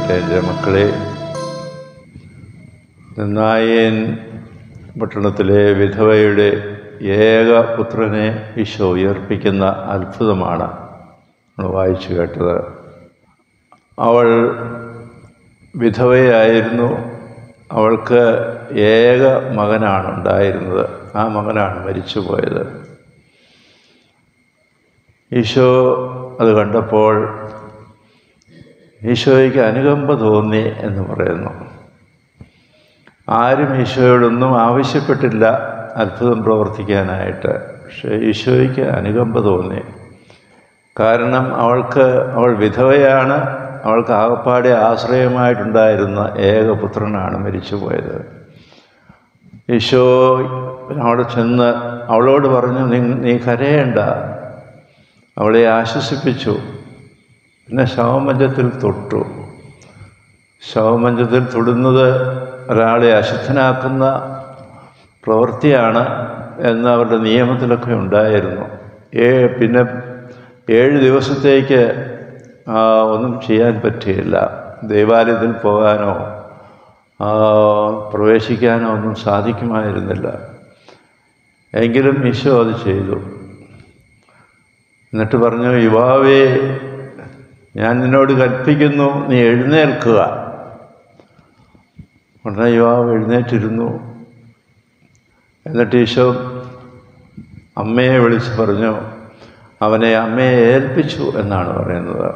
വായിക്കട്ടെ എൻ്റെ മക്കളെ നായൻ പട്ടണത്തിലെ വിധവയുടെ ഏക പുത്രനെ ഈശോ ഉയർപ്പിക്കുന്ന അത്ഭുതമാണ് നമ്മൾ വായിച്ചു കേട്ടത് അവൾ വിധവയായിരുന്നു അവൾക്ക് ഏക മകനാണ് ഉണ്ടായിരുന്നത് ആ മകനാണ് മരിച്ചു പോയത് ഈശോ അത് കണ്ടപ്പോൾ ഈശോയ്ക്ക് അനുകമ്പ തോന്നി എന്ന് പറയുന്നു ആരും ഈശോയോടൊന്നും ആവശ്യപ്പെട്ടില്ല അത്ഭുതം പ്രവർത്തിക്കാനായിട്ട് പക്ഷേ ഈശോയ്ക്ക് അനുകമ്പ തോന്നി കാരണം അവൾക്ക് അവൾ വിധവയാണ് അവൾക്ക് ആകപ്പാടെ ആശ്രയമായിട്ടുണ്ടായിരുന്ന ഏക പുത്രനാണ് മരിച്ചുപോയത് ഈശോ അവിടെ ചെന്ന് അവളോട് പറഞ്ഞു നീ നീ കരയേണ്ട അവളെ ആശ്വസിപ്പിച്ചു പിന്നെ ശവമഞ്ചത്തിൽ തൊട്ടു ശവമഞ്ചത്തിൽ തൊടുന്നത് ഒരാളെ അശുദ്ധനാക്കുന്ന പ്രവൃത്തിയാണ് എന്ന് അവരുടെ നിയമത്തിലൊക്കെ ഉണ്ടായിരുന്നു ഏ പിന്നെ ഏഴ് ദിവസത്തേക്ക് ആ, ഒന്നും ചെയ്യാൻ പറ്റുകയില്ല ദേവാലയത്തിൽ പോകാനോ ആ, പ്രവേശിക്കാനോ ഒന്നും സാധിക്കുമായിരുന്നില്ല എങ്കിലും ഈശോ അത് ചെയ്തു എന്നിട്ട് പറഞ്ഞു യുവാവേ ഞാൻ നിന്നോട് കൽപ്പിക്കുന്നു നീ എഴുന്നേൽക്കുക ഉടനെ യുവാവ് എഴുന്നേറ്റിരുന്നു എന്നിട്ട് ഈശോ അമ്മയെ വിളിച്ച് പറഞ്ഞു അവനെ അമ്മയെ ഏൽപ്പിച്ചു എന്നാണ് പറയുന്നത്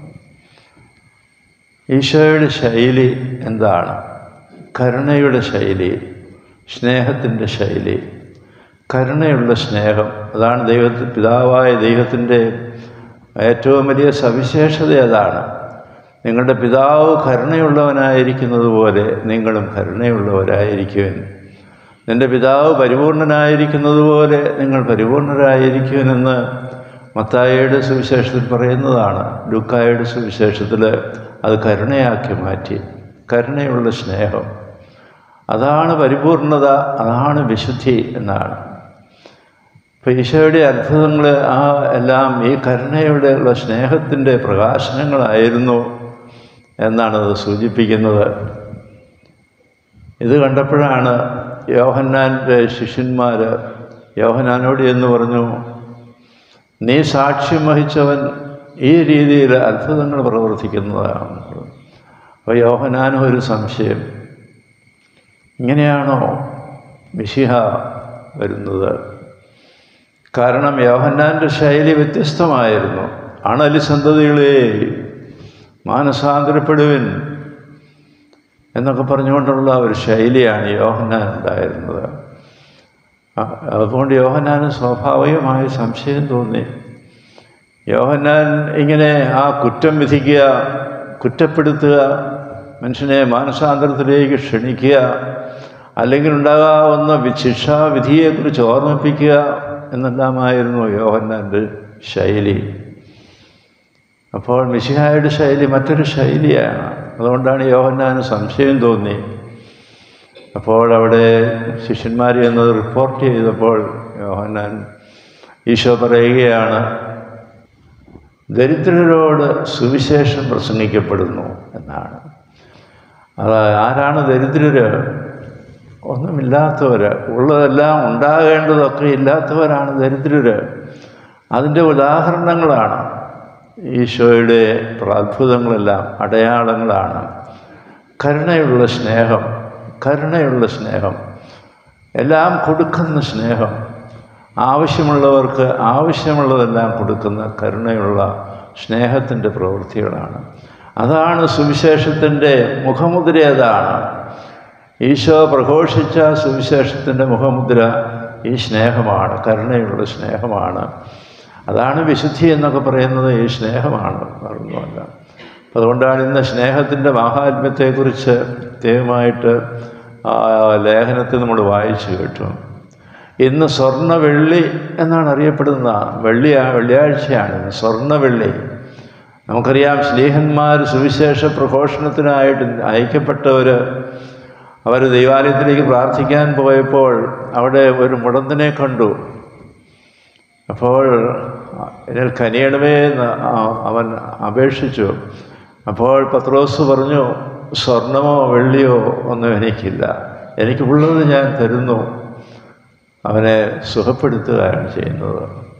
ഈശോയുടെ ശൈലി എന്താണ് കരുണയുടെ ശൈലി സ്നേഹത്തിൻ്റെ ശൈലി കരുണയുള്ള സ്നേഹം അതാണ് ദൈവത്തിൽ പിതാവായ ദൈവത്തിൻ്റെ ഏറ്റവും വലിയ സവിശേഷത അതാണ് നിങ്ങളുടെ പിതാവ് കരുണയുള്ളവനായിരിക്കുന്നത് പോലെ നിങ്ങളും കരുണയുള്ളവരായിരിക്കുവൻ നിൻ്റെ പിതാവ് പരിപൂർണനായിരിക്കുന്നത് പോലെ നിങ്ങൾ പരിപൂർണരായിരിക്കുവനെന്ന് മത്തായിയുടെ സുവിശേഷത്തിൽ പറയുന്നതാണ് ലുക്കായുടെ സുവിശേഷത്തിൽ അത് കരുണയാക്കി മാറ്റി കരുണയുള്ള സ്നേഹം അതാണ് പരിപൂർണത അതാണ് വിശുദ്ധി എന്നാണ് അപ്പോൾ ഈശോയുടെ അത്ഭുതങ്ങൾ ആ എല്ലാം ഈ കരുണയുടെ ഉള്ള സ്നേഹത്തിൻ്റെ പ്രകാശനങ്ങളായിരുന്നു എന്നാണ് അത് സൂചിപ്പിക്കുന്നത് ഇത് കണ്ടപ്പോഴാണ് യോഹന്നാൻ്റെ ശിഷ്യന്മാർ യോഹന്നാനോട് എന്ന് പറഞ്ഞു നീ സാക്ഷ്യം വഹിച്ചവൻ ഈ രീതിയിൽ അത്ഭുതങ്ങൾ പ്രവർത്തിക്കുന്നതാണ് അപ്പോൾ യോഹനാനും ഒരു സംശയം ഇങ്ങനെയാണോ മിശിഹ വരുന്നത് കാരണം യോഹന്നാൻ്റെ ശൈലി വ്യത്യസ്തമായിരുന്നു അണലി സന്തതികളെ മാനസാന്തരപ്പെടുവിൻ എന്നൊക്കെ പറഞ്ഞുകൊണ്ടുള്ള ഒരു ശൈലിയാണ് യോഹന്നാൻ ഉണ്ടായിരുന്നത് അ- അതുകൊണ്ട് യോഹന്നാന് സ്വാഭാവികമായ സംശയം തോന്നി യോഹന്നാൻ ഇങ്ങനെ ആ കുറ്റം വിധിക്കുക കുറ്റപ്പെടുത്തുക മനുഷ്യനെ മാനസാന്തരത്തിലേക്ക് ക്ഷണിക്കുക അല്ലെങ്കിൽ ഉണ്ടാകാവുന്ന വി- ശിക്ഷാവിധിയെക്കുറിച്ച് ഓർമ്മിപ്പിക്കുക എന്നെല്ലാമായിരുന്നു യോഹന്നാൻ്റെ ശൈലി അപ്പോൾ മിശിഹായുടെ ശൈലി മറ്റൊരു ശൈലിയാണ് അതുകൊണ്ടാണ് യോഹന്നാന് സംശയം തോന്നി അപ്പോൾ അവിടെ ശിഷ്യന്മാർ എന്നത് റിപ്പോർട്ട് ചെയ്തപ്പോൾ യോഹന്നാൻ ഈശോ പറയുകയാണ് ദരിദ്രരോട് സുവിശേഷം പ്രസംഗിക്കപ്പെടുന്നു എന്നാണ് അത് ആരാണ് ദരിദ്രര് ഒന്നുമില്ലാത്തവർ ഉള്ളതെല്ലാം ഉണ്ടാകേണ്ടതൊക്കെ ഇല്ലാത്തവരാണ് ദരിദ്രര് അതിൻ്റെ ഉദാഹരണങ്ങളാണ് ഈശോയുടെ അത്ഭുതങ്ങളെല്ലാം അടയാളങ്ങളാണ് കരുണയുള്ള സ്നേഹം കരുണയുള്ള സ്നേഹം എല്ലാം കൊടുക്കുന്ന സ്നേഹം ആവശ്യമുള്ളവർക്ക് ആവശ്യമുള്ളതെല്ലാം കൊടുക്കുന്ന കരുണയുള്ള സ്നേഹത്തിൻ്റെ പ്രവൃത്തികളാണ് അതാണ് സുവിശേഷത്തിൻ്റെ മുഖമുദ്ര അതാണ് ഈശോ പ്രഘോഷിച്ച സുവിശേഷത്തിൻ്റെ മുഖമുദ്ര ഈ സ്നേഹമാണ് കരുണയുള്ള സ്നേഹമാണ് അതാണ് വിശുദ്ധി എന്നൊക്കെ പറയുന്നത് ഈ സ്നേഹമാണ് മറന്നുമല്ല അപ്പം അതുകൊണ്ടാണ് ഇന്ന് സ്നേഹത്തിൻ്റെ മാഹാത്മ്യത്തെക്കുറിച്ച് പ്രത്യേകമായിട്ട് ആ ലേഖനത്തിൽ നമ്മൾ വായിച്ചു കേട്ടു ഇന്ന് സ്വർണ്ണ വെള്ളി എന്നാണ് അറിയപ്പെടുന്ന വെള്ളി വെള്ളിയാഴ്ചയാണ് ഇന്ന് സ്വർണ്ണ വെള്ളി നമുക്കറിയാം സ്നേഹന്മാർ സുവിശേഷ പ്രഘോഷണത്തിനായിട്ട് അയക്കപ്പെട്ടവർ അവർ ദൈവാലയത്തിലേക്ക് പ്രാർത്ഥിക്കാൻ പോയപ്പോൾ അവിടെ ഒരു മുടന്തിനെ കണ്ടു അപ്പോൾ ഇതിൽ കനിയണമേ എന്ന് ആ- അവൻ അപേക്ഷിച്ചു അപ്പോൾ പത്രോസ് പറഞ്ഞു സ്വർണമോ വെള്ളിയോ ഒന്നും എനിക്കില്ല എനിക്കുള്ളത് ഞാൻ തരുന്നു അവനെ സുഖപ്പെടുത്തുകയാണ് ചെയ്യുന്നത്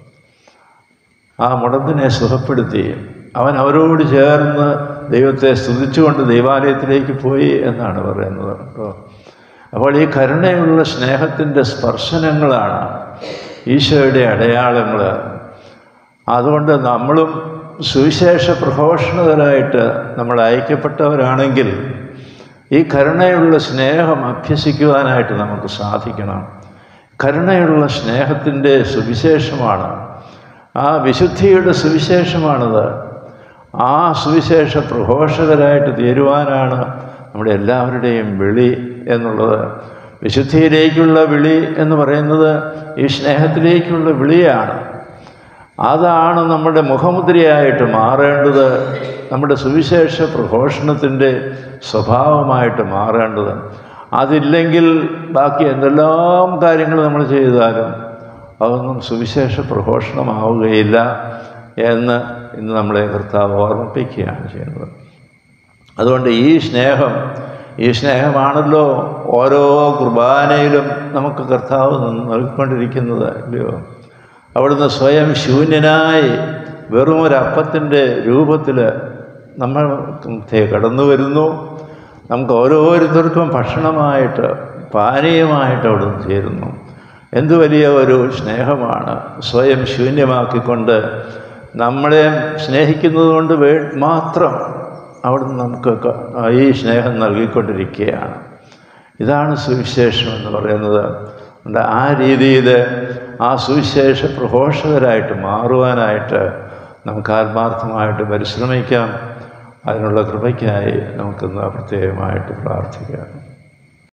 ആ മുടന്തിനെ സുഖപ്പെടുത്തി അവൻ അവരോട് ചേർന്ന് ദൈവത്തെ സ്തുതിച്ചുകൊണ്ട് ദൈവാലയത്തിലേക്ക് പോയി എന്നാണ് പറയുന്നത് കേട്ടോ അപ്പോൾ ഈ കരുണയുള്ള സ്നേഹത്തിൻ്റെ സ്പർശനങ്ങളാണ് ഈശോയുടെ അടയാളങ്ങൾ അതുകൊണ്ട് നമ്മളും സുവിശേഷ പ്രഘോഷണകരായിട്ട് നമ്മൾ അയക്കപ്പെട്ടവരാണെങ്കിൽ ഈ കരുണയുള്ള സ്നേഹം അഭ്യസിക്കുവാനായിട്ട് നമുക്ക് സാധിക്കണം കരുണയുള്ള സ്നേഹത്തിൻ്റെ സുവിശേഷമാണ് ആ വിശുദ്ധിയുടെ സുവിശേഷമാണത് ആ സുവിശേഷ പ്രഘോഷകരായിട്ട് തീരുവാനാണ് നമ്മുടെ എല്ലാവരുടെയും വിളി എന്നുള്ളത് വിശുദ്ധിയിലേക്കുള്ള വിളി എന്ന് പറയുന്നത് ഈ സ്നേഹത്തിലേക്കുള്ള വിളിയാണ് അതാണ് നമ്മുടെ മുഖമുദ്രയായിട്ട് മാറേണ്ടത് നമ്മുടെ സുവിശേഷ പ്രഘോഷണത്തിൻ്റെ സ്വഭാവമായിട്ട് മാറേണ്ടത് അതില്ലെങ്കിൽ ബാക്കി എന്തെല്ലാം കാര്യങ്ങൾ നമ്മൾ ചെയ്താലും അതൊന്നും സുവിശേഷ പ്രഘോഷണമാവുകയില്ല എന്ന് ഇന്ന് നമ്മളെ കർത്താവ് ഓർമ്മിപ്പിക്കുകയാണ് ചെയ്യുന്നത് അതുകൊണ്ട് ഈ സ്നേഹം ഈ സ്നേഹമാണല്ലോ ഓരോ കുർബാനയിലും നമുക്ക് കർത്താവ് നൽകിക്കൊണ്ടിരിക്കുന്നത് ഇല്ലയോ അവിടുന്ന് സ്വയം ശൂന്യനായി വെറും ഒരു അപ്പത്തിൻ്റെ രൂപത്തിൽ നമ്മൾ കടന്നു വരുന്നു നമുക്ക് ഓരോരുത്തർക്കും ഭക്ഷണമായിട്ട് പാനീയമായിട്ട് അവിടുന്ന് ചേരുന്നു എന്തു വലിയ ഒരു സ്നേഹമാണ് സ്വയം ശൂന്യമാക്കിക്കൊണ്ട് നമ്മളെ സ്നേഹിക്കുന്നത് കൊണ്ട് വേ മാത്രം അവിടുന്ന് നമുക്ക് ഈ സ്നേഹം നൽകിക്കൊണ്ടിരിക്കുകയാണ് ഇതാണ് സുവിശേഷം എന്ന് പറയുന്നത് അതുകൊണ്ട് ആ രീതിയിൽ ആ സുവിശേഷ പ്രഘോഷകരായിട്ട് മാറുവാനായിട്ട് നമുക്ക് ആത്മാർത്ഥമായിട്ട് പരിശ്രമിക്കാം അതിനുള്ള കൃപയ്ക്കായി നമുക്കിന്ന് പ്രത്യേകമായിട്ട് പ്രാർത്ഥിക്കാം